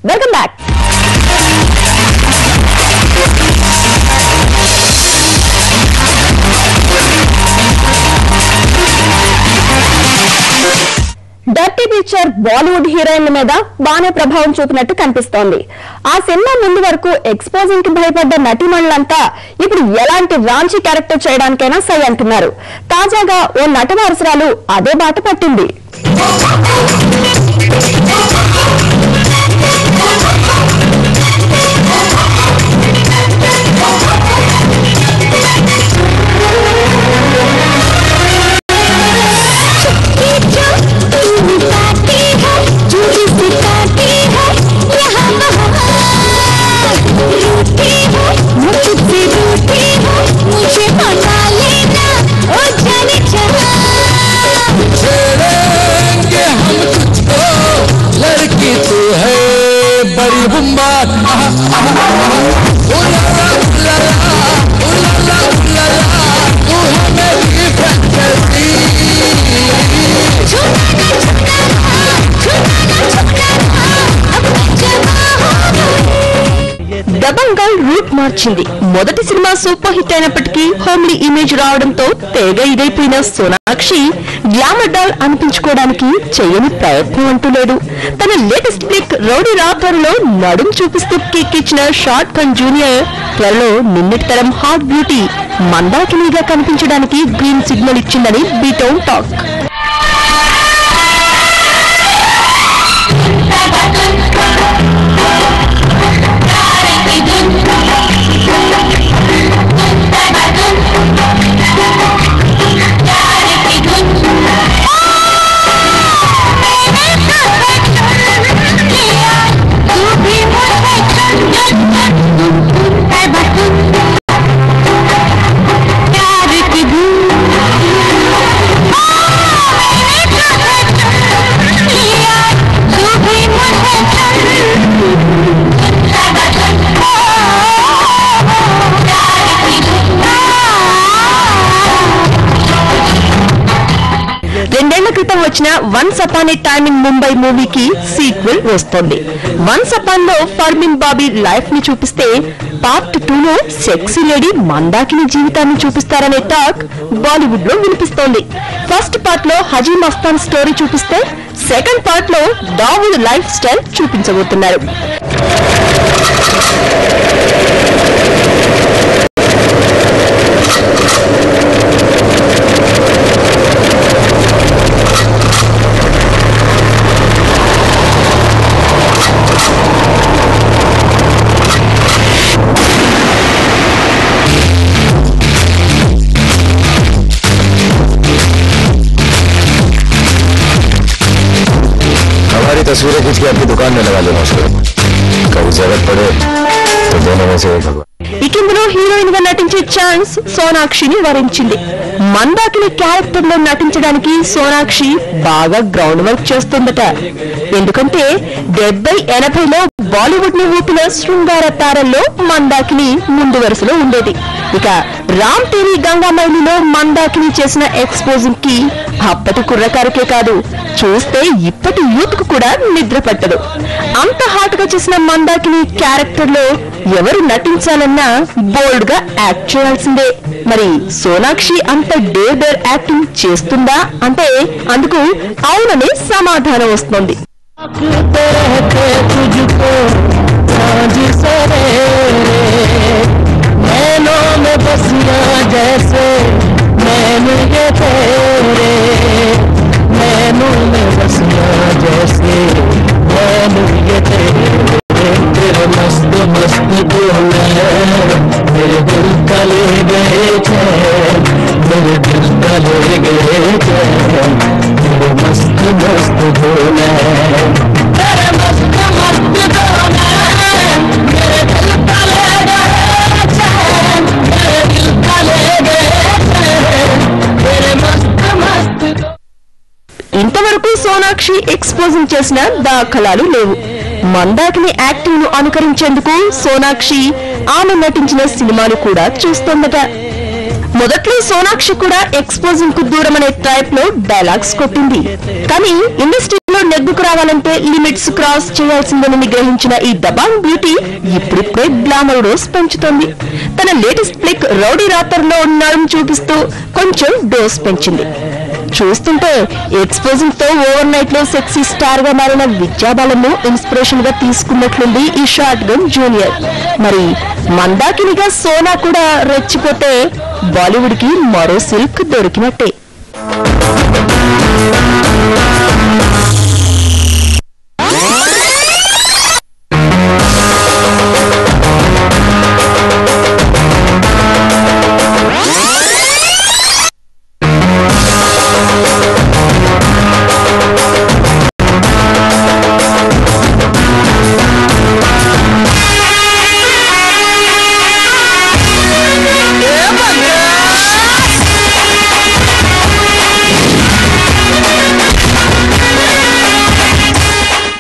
Welcome back dirty picture Bollywood హీరోయిన్ల మీద బాగానే ప్రభావం చూపినట్టు కనిపిస్తోంది ఆ సినిమా ముందు వరకు ఎక్స్పోజింగ్ కి భయపడ్డ నటీమణులంతా ఇప్పుడు ఎలాంటి రాంచీ క్యారెక్టర్ చేయడానికైనా సై అంటున్నారు తాజాగా ఓ నటవారసురాలు అదే బాట పట్టింది छेड़ेंगे हम तुझको लड़की तू है बड़ी बुम्बा आहा, आहा, आहा। उलाला, उलाला, उलाला, उलाला, तू है मेरी फैंटेसी దబంగల్ రూట్ మార్చింది మొదటి సినిమా సూపర్ హిట్ అయినప్పటికీ హోమ్లీ ఇమేజ్ రావడంతో తెగ ఇదైపోయిన సోనాక్షి గ్లామర్ డాల్ అనిపించుకోవడానికి చేయని ప్రయత్నం అంటూ లేదు తన లేటెస్ట్ క్లిక్ రౌడీ రాథర్లో నడుం చూపిస్తూ కిక్ ఇచ్చిన షార్ట్ కన్ జూనియర్ త్వరలో నిన్నటి తరం హాట్ బ్యూటీ మందాకినిగా కనిపించడానికి గ్రీన్ సిగ్నల్ ఇచ్చిందని బీటౌన్ టాక్ రెండేళ్ల క్రితం వచ్చిన once upon a time in Mumbai మూవీకి సీక్వెల్ వస్తోంది వన్స్ అపాన్ లో ఫర్మిన్ బాబీ లైఫ్ ని చూపిస్తే పార్ట్ టూ లో సెక్సీ లేడీ మందాకిని జీవితాన్ని చూపిస్తారనే టాక్ బాలీవుడ్ లో వినిపిస్తోంది ఫస్ట్ పార్ట్ లో హజీ మస్తాన్ స్టోరీ చూపిస్తే సెకండ్ పార్ట్ లో దావుద్ లైఫ్ స్టైల్ చూపించబోతున్నారు हमारी तस्वीरें खींच के आपकी दुकान में लगा लेना उसको कभी जरूरत पड़े तो दोनों में से एक भगवान ఇక ఇందులో హీరోయిన్ గా నటించే ఛాన్స్ సోనాక్షిని వరించింది మందాకిని క్యారెక్టర్ లో నటించడానికి సోనాక్షి బాగా గ్రౌండ్ వర్క్ చేస్తుందట ఎందుకంటే డెబ్బై ఎనభైలో బాలీవుడ్ ని ఊపిన శృంగార తారల్లో మందాకిని ముందు వరుసలో ఉండేది ఇక రామ్ తేరి గంగామైలిలో మందాకిని చేసిన ఎక్స్పోజింగ్ కి అప్పటి కుర్రకారుకే కాదు చూస్తే ఇప్పటి యూత్ కు కూడా నిద్ర పట్టదు అంత హాట్ గా చేసిన మందాకిని క్యారెక్టర్ లో ఎవరు నటించాలన్నా బోల్డ్ గా యాక్ట్ చేయాల్సిందే మరి సోనాక్షి అంత డే డేర్ యాక్టింగ్ చేస్తుందా అంటే అందుకు అవుననే సమాధానం వస్తుంది रहते तुझको सांझ सवेरे नैनों में बसिया जैसे नैन ये तेरे नैनों में बसिया जैसे नैन ये तेरे तेरे मस्त मस्त बोले मेरे दिल का ले गए चैन मेरे दिल का ले गए चैन तेरे मस्त मस्त बोले तेरे मस्त मस्त बोले मेरे दिल का ले गए चैन मेरे दिल का ले गए चैन तेरे मस्त मस्त ఇంతవరకు సోనాక్షి ఎక్స్పోజింగ్ చేసిన దాఖలాలు లేవు మందాకిని యాక్టింగ్ ను అనుకరించేందుకు సోనాక్షి ఆమె నటించిన సినిమాలు కూడా చూస్తోందట మొదట్లో సోనాక్షి కూడా ఎక్స్పోజింగ్ కు దూరం అనే టైప్ లో డైలాగ్స్ కొట్టింది కానీ ఇండస్ట్రీలో నెగ్గుకు రావాలంటే లిమిట్స్ క్రాస్ చేయాల్సిందని గ్రహించిన ఈ దబాంగ్ బ్యూటీ ఇప్పుడిప్పుడే గ్లామర్ రోస్ పెంచుతోంది తన లేటెస్ట్ ఫ్లిక్ రౌడీ రాతర్లో నడుము చూపిస్తూ కొంచెం డోస్ పెంచింది చూస్తుంటే ఎక్స్పోజింగ్ తో ఓవర్ నైట్ లో సెక్సీ స్టార్ గా మారిన విద్యాబాలను ఇన్స్పిరేషన్ గా తీసుకున్నట్లుంది ఈ షార్ట్ గన్ జూనియర్ మరి మందాకినిగా సోనా కూడా రెచ్చిపోతే బాలీవుడ్ కి మరో సిల్క్ దొరికినట్టే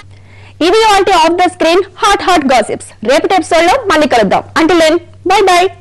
ఇది ఆల్టీ of the screen hot hot gossips రేపటి ఎపిసోడ్ లో మళ్ళీ కలుద్దాం అంటే బై బై